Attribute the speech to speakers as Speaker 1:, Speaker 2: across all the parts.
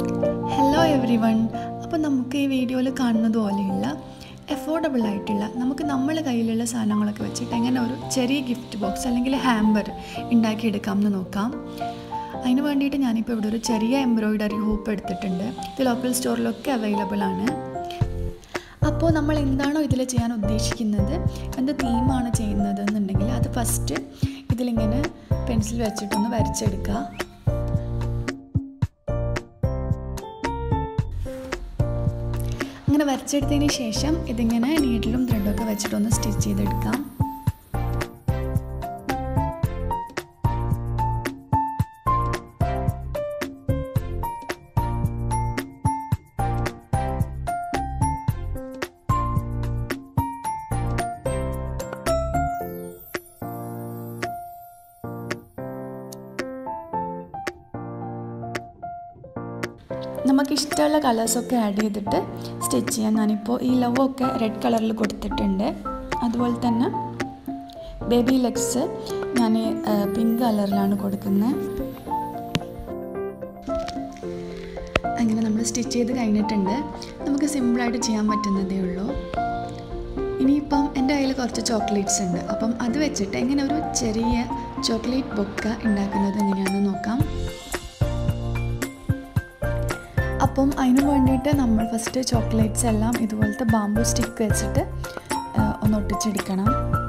Speaker 1: hello every one അപ്പോൾ നമുക്ക് ഈ വീഡിയോയിൽ കാണുന്നത് പോലെയുള്ള എഫോർഡബിൾ ആയിട്ടുള്ള നമുക്ക് നമ്മളെ കയ്യിലുള്ള സാധനങ്ങളൊക്കെ വെച്ചിട്ട് എങ്ങനെ ഒരു ചെറിയ ഗിഫ്റ്റ് ബോക്സ് അല്ലെങ്കിൽ ഹാമ്പർ ഉണ്ടാക്കിയെടുക്കാം എന്ന് നോക്കാം അതിന് വേണ്ടിയിട്ട് ഞാനിപ്പോൾ ഇവിടെ ഒരു ചെറിയ എംബ്രോയിഡറി ഹൂപ്പ് എടുത്തിട്ടുണ്ട് ഇത് ലോക്കൽ സ്റ്റോറിലൊക്കെ അവൈലബിൾ ആണ് അപ്പോൾ നമ്മൾ എന്താണോ ഇതിൽ ചെയ്യാൻ ഉദ്ദേശിക്കുന്നത് എന്ത് തീമാണ് ചെയ്യുന്നത് എന്നുണ്ടെങ്കിൽ അത് ഫസ്റ്റ് ഇതിലിങ്ങനെ പെൻസിൽ വെച്ചിട്ടൊന്ന് വരച്ചെടുക്കുക അങ്ങനെ വരച്ചെടുത്തതിന് ശേഷം ഇതിങ്ങനെ നീഡിലും ത്രെഡൊക്കെ വെച്ചിട്ടൊന്ന് സ്റ്റിച്ച് ചെയ്തെടുക്കാം നമുക്കിഷ്ടമുള്ള കളേഴ്സൊക്കെ ആഡ് ചെയ്തിട്ട് സ്റ്റിച്ച് ചെയ്യാം ഞാനിപ്പോൾ ഈ ലവൊക്കെ റെഡ് കളറിൽ കൊടുത്തിട്ടുണ്ട് അതുപോലെ തന്നെ ബേബി ലെഗ്സ് ഞാൻ പിങ്ക് കളറിലാണ് കൊടുക്കുന്നത് അങ്ങനെ നമ്മൾ സ്റ്റിച്ച് ചെയ്ത് കഴിഞ്ഞിട്ടുണ്ട് നമുക്ക് സിമ്പിളായിട്ട് ചെയ്യാൻ പറ്റുന്നതേ ഉള്ളൂ ഇനിയിപ്പം എൻ്റെ കയ്യിൽ കുറച്ച് ചോക്ലേറ്റ്സ് ഉണ്ട് അപ്പം അത് വെച്ചിട്ട് എങ്ങനെ ഒരു ചെറിയ ചോക്ലേറ്റ് ബൊക്ക ഉണ്ടാക്കുന്നത് എങ്ങനെയാണെന്ന് നോക്കാം അപ്പം അതിന് വേണ്ടിയിട്ട് നമ്മൾ ഫസ്റ്റ് ചോക്ലേറ്റ്സ് എല്ലാം ഇതുപോലത്തെ ബാമ്പു സ്റ്റിക്ക് വെച്ചിട്ട് ഒന്ന് ഒട്ടിച്ചെടുക്കണം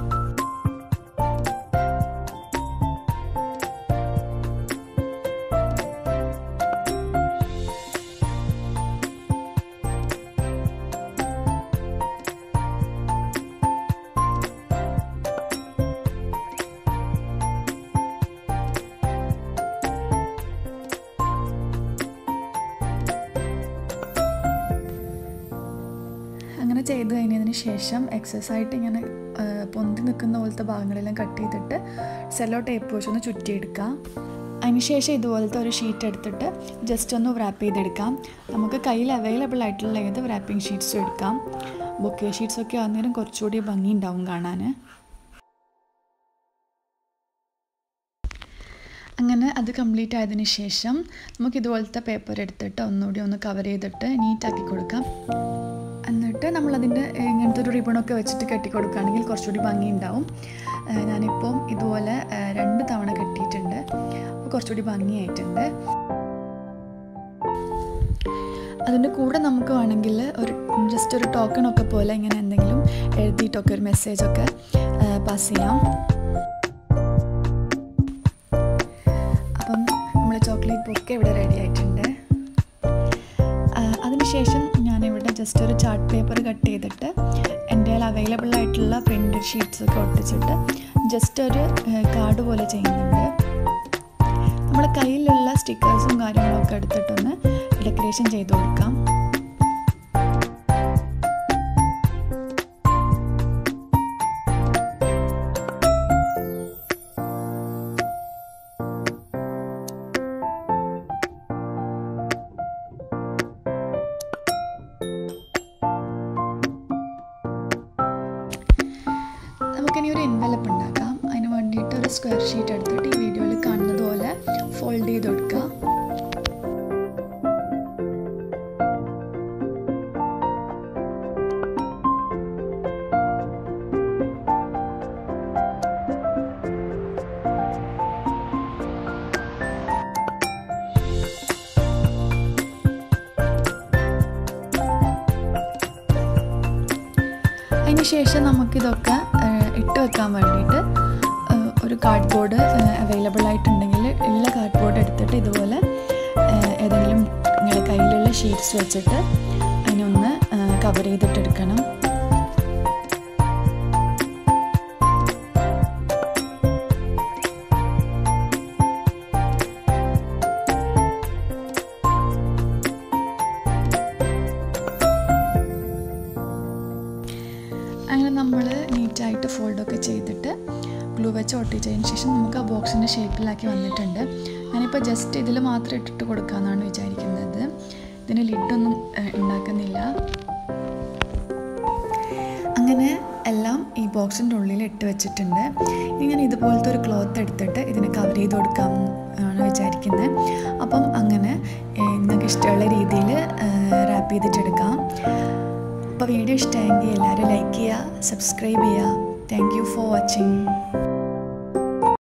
Speaker 1: അങ്ങനെ ചെയ്ത് കഴിഞ്ഞതിന് ശേഷം എക്സസ് ആയിട്ട് ഇങ്ങനെ പൊന്തി നിൽക്കുന്ന പോലത്തെ ഭാഗങ്ങളെല്ലാം കട്ട് ചെയ്തിട്ട് സെല്ലോ ടേപ്പ് വെച്ച് ഒന്ന് ചുറ്റിയെടുക്കാം അതിനുശേഷം ഇതുപോലത്തെ ഒരു ഷീറ്റ് എടുത്തിട്ട് ജസ്റ്റ് ഒന്ന് റാപ്പ് ചെയ്തെടുക്കാം നമുക്ക് കയ്യിൽ അവൈലബിൾ ആയിട്ടുള്ള ഏത് റാപ്പിംഗ് ഷീറ്റ്സും എടുക്കാം ബൊക്കെ ഷീറ്റ്സൊക്കെ ആകുന്നേരം കുറച്ചുകൂടി ഭംഗി ഉണ്ടാവും കാണാൻ അങ്ങനെ അത് കംപ്ലീറ്റ് ആയതിനു ശേഷം നമുക്ക് ഇതുപോലത്തെ പേപ്പർ എടുത്തിട്ട് ഒന്നുകൂടി ഒന്ന് കവർ ചെയ്തിട്ട് നീറ്റാക്കി കൊടുക്കാം എന്നിട്ട് നമ്മളതിൻ്റെ ഇങ്ങനത്തെ ഒരു റിബണൊക്കെ വെച്ചിട്ട് കെട്ടി കൊടുക്കുകയാണെങ്കിൽ കുറച്ചുകൂടി ഭംഗി ഉണ്ടാവും ഞാനിപ്പം ഇതുപോലെ രണ്ട് തവണ കെട്ടിയിട്ടുണ്ട് അപ്പോൾ കുറച്ചുകൂടി ഭംഗിയായിട്ടുണ്ട് അതിൻ്റെ കൂടെ നമുക്ക് വേണമെങ്കിൽ ഒരു ജസ്റ്റ് ഒരു ടോക്കണൊക്കെ പോലെ ഇങ്ങനെ എന്തെങ്കിലും എഴുതിയിട്ടൊക്കെ ഒരു മെസ്സേജൊക്കെ പാസ് ചെയ്യാം അപ്പം നമ്മൾ ചോക്ലേറ്റ് ബുക്ക് ഇവിടെ റെഡി ആയിട്ടുണ്ട് അതിനുശേഷം ഞാനിവിടെ ജസ്റ്റ് ഒരു ചാർട്ട് പേപ്പർ കട്ട് ചെയ്തിട്ട് എൻ്റെ കയ്യിൽ അവൈലബിൾ ആയിട്ടുള്ള പ്രിൻ്റഡ് ഷീറ്റ്സ് ഒക്കെ ഒട്ടിച്ചിട്ട് ജസ്റ്റ് ഒരു കാർഡ് പോലെ ചെയ്യുന്നുണ്ട് നമ്മുടെ കയ്യിലുള്ള സ്റ്റിക്കേഴ്സും കാര്യങ്ങളൊക്കെ എടുത്തിട്ടൊന്ന് ഡെക്കറേഷൻ ചെയ്ത് കൊടുക്കാം നമുക്കിനി ഒരു എൻവലപ്പ് ഉണ്ടാക്കാം അതിന് വേണ്ടിയിട്ട് ഒരു സ്ക്വയർ ഷീറ്റ് എടുത്തിട്ട് ഈ വീഡിയോയിൽ കാണുന്നത് പോലെ ഫോൾഡ് ചെയ്ത് കൊടുക്കുക അതിന് ശേഷം നമുക്കിതൊക്കെ ഇട്ട് വെക്കാൻ വേണ്ടിയിട്ട് ഒരു കാർഡ് ബോർഡ് അവൈലബിൾ ആയിട്ടുണ്ടെങ്കിൽ ഉള്ള കാർഡ് ബോർഡ് എടുത്തിട്ട് ഇതുപോലെ ഏതെങ്കിലും നിങ്ങളുടെ കയ്യിലുള്ള ഷീറ്റ്സ് വെച്ചിട്ട് അതിനൊന്ന് കവർ ചെയ്തിട്ടെടുക്കണം അങ്ങനെ നമ്മൾ നീറ്റായിട്ട് ഫോൾഡൊക്കെ ചെയ്തിട്ട് ഗ്ലൂ വെച്ച് ഒട്ടിച്ചതിന് ശേഷം നമുക്ക് ആ ബോക്സിൻ്റെ ഷേപ്പിലാക്കി വന്നിട്ടുണ്ട് ഞാനിപ്പോൾ ജസ്റ്റ് ഇതിൽ മാത്രം ഇട്ടിട്ട് കൊടുക്കാമെന്നാണ് വിചാരിക്കുന്നത് ഇതിന് ലിഡൊന്നും ഉണ്ടാക്കുന്നില്ല അങ്ങനെ എല്ലാം ഈ ബോക്സിൻ്റെ ഉള്ളിൽ ഇട്ട് വെച്ചിട്ടുണ്ട് ഇനി ഞാൻ ഇതുപോലത്തെ ഒരു ക്ലോത്ത് എടുത്തിട്ട് ഇതിനെ കവർ ചെയ്ത് കൊടുക്കാം ആണ് വിചാരിക്കുന്നത് അപ്പം അങ്ങനെ ഇന്ന് നമുക്ക് ഇഷ്ടമുള്ള രീതിയിൽ റാപ്പ് ചെയ്തിട്ടെടുക്കാം അപ്പോൾ വീഡിയോ ഇഷ്ടമായെങ്കിൽ എല്ലാവരും ലൈക്ക് ചെയ്യുക സബ്സ്ക്രൈബ് ചെയ്യുക താങ്ക് യു ഫോർ വാച്ചിങ്